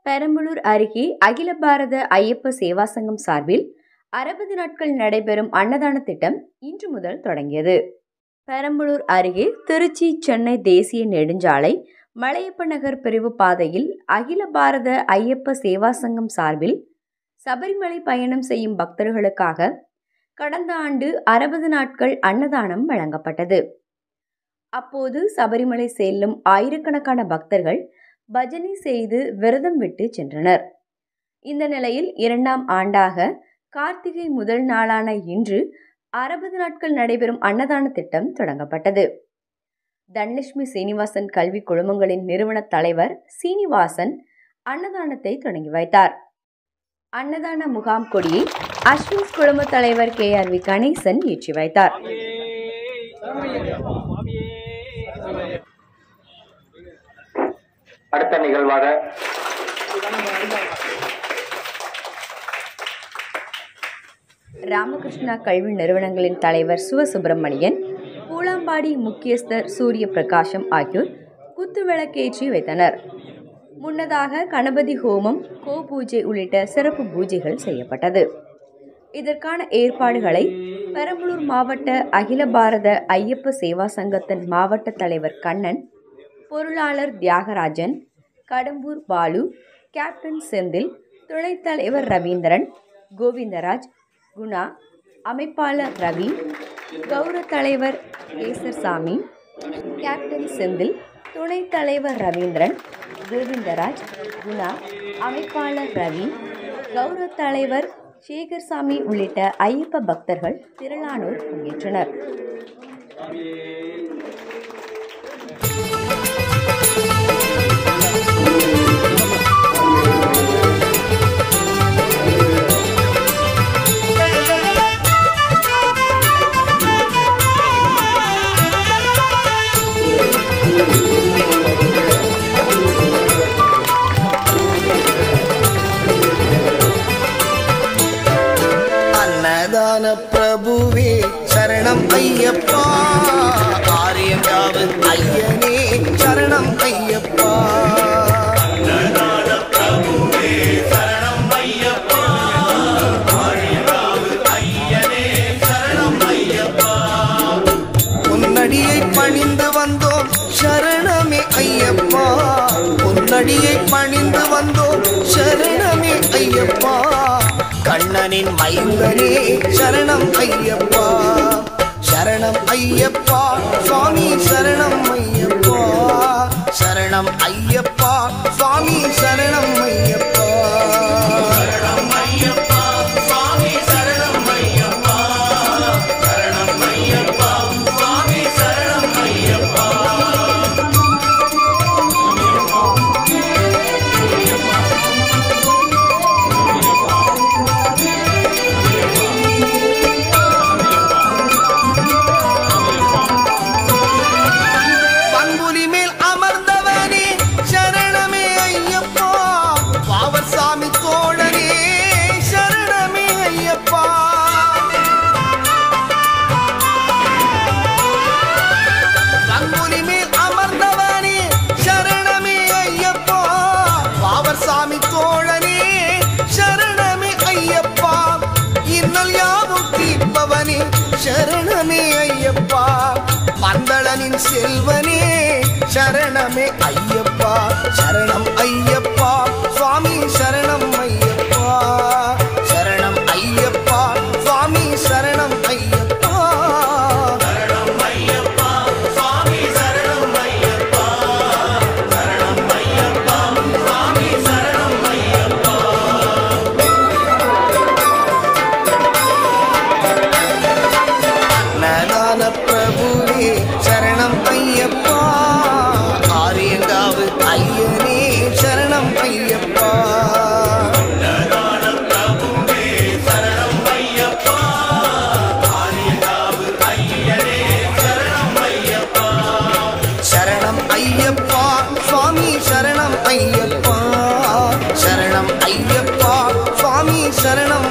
பெரம்பலூர் அருகே அகில பாரத ஐயப்ப சேவா சங்கம் சார்பில் அறுபது நாட்கள் நடைபெறும் அன்னதான திட்டம் இன்று முதல் தொடங்கியது பெரம்பலூர் அருகே திருச்சி சென்னை தேசிய நெடுஞ்சாலை மலையப்ப நகர் பிரிவு பாதையில் அகில பாரத ஐயப்ப சேவா சங்கம் சார்பில் சபரிமலை பயணம் செய்யும் பக்தர்களுக்காக கடந்த ஆண்டு அறுபது நாட்கள் அன்னதானம் வழங்கப்பட்டது அப்போது சபரிமலை செல்லும் ஆயிரக்கணக்கான பக்தர்கள் பஜனை செய்து விரதம் விட்டு சென்றனர் இந்த நிலையில் இரண்டாம் ஆண்டாக கார்த்திகை முதல் நாளான இன்று அறுபது நாட்கள் நடைபெறும் அன்னதான திட்டம் தொடங்கப்பட்டது தனலட்சுமி சீனிவாசன் கல்வி குழுமங்களின் நிறுவன தலைவர் சீனிவாசன் அன்னதானத்தை தொடங்கி வைத்தார் அன்னதான முகாம் கொடியை அஸ்வின்ஸ் குழும தலைவர் கே ஆர் வி கணேசன் ஏற்றி வைத்தார் அடுத்த நிகழ்வாக ராமகிருஷ்ணா கல்வி நிறுவனங்களின் தலைவர் சிவசுப்பிரமணியன் பூலாம்பாடி முக்கியஸ்தர் சூரிய பிரகாசம் ஆகியோர் குத்துவிளக்கேற்றி வைத்தனர் முன்னதாக கணபதி ஹோமம் கோ பூஜை உள்ளிட்ட சிறப்பு பூஜைகள் செய்யப்பட்டது இதற்கான ஏற்பாடுகளை பெரம்பலூர் மாவட்ட அகில பாரத ஐயப்ப சேவா சங்கத்தின் மாவட்ட தலைவர் கண்ணன் பொருளாளர் தியாகராஜன் கடம்பூர் பாலு கேப்டன் செந்தில் துணைத் தலைவர் ரவீந்திரன் கோவிந்தராஜ் குணா அமைப்பாளர் ரவி கௌரவ தலைவர் கேசர்சாமி கேப்டன் செந்தில் துணைத் தலைவர் ரவீந்திரன் கோவிந்தராஜ் குணா அமைப்பாளர் ரவி கௌரவ தலைவர் சேகர்சாமி உள்ளிட்ட ஐயப்ப பக்தர்கள் திரளானோர் பங்கேற்றனர் அன்னதான பிரபுவே சரணம் ஐயப்பா ஆரியங்காவு ஐயனே சரணம் ஐயப்பா உன்னடியை பணிந்து வந்தோம் சரணமே ஐயப்பா உன்னடியை பணிந்து வந்தோம் சரணமே ஐயப்பா கண்ணனின் மைந்தனே சரணம் ஐயப்பா சரணம் ஐயப்பா சுவாமி சரணம் ஐயப்பா சரணம் ஐயப்பா சுவாமி சரணம் ஐயப்பா சரணம் ஐயப்பா சுவாமி சரணம் ஐயப்பா சரணம் ஐயப்பா சுவாமி சரணம் ஐயப்பா பங்குலி மேல் அமர்ந்தவனே சரணமே ஐயப்பா பாவசாமி தோழனே சரணமே ஐயப்பா பங்குலி மேல் அமர்ந்தவனே சரணமே ஐயப்பா பாவசாமி தோழனே சரணமே ஐயப்பா இன்னல் யாவும் தீர்ப்பவனே சரணமே ஐயப்பா பந்தளனின் செல்வனே சரணமே ஐயப்பா சரணம் ஐயப்பா சுவாமி சரணம் ஐயப்பா சரணம் ஐயப்பா சுவாமி சரணம் ஐயப்பா சரணம் ஐயப்பா சுவாமி சரணம் ஐயப்பா சரணம் ஐயப்பா சுவாமி சரணம் ஐயப்பா நதான பிரபுவே சரணம் ஐயப்பா ஆரியங்காவு ஐயனே சரணம் ஐயப்பா சரணம் ஐயப்பா சுவாமி சரணம் ஐயப்பா சரணம் ஐயப்பா சுவாமி சரணம்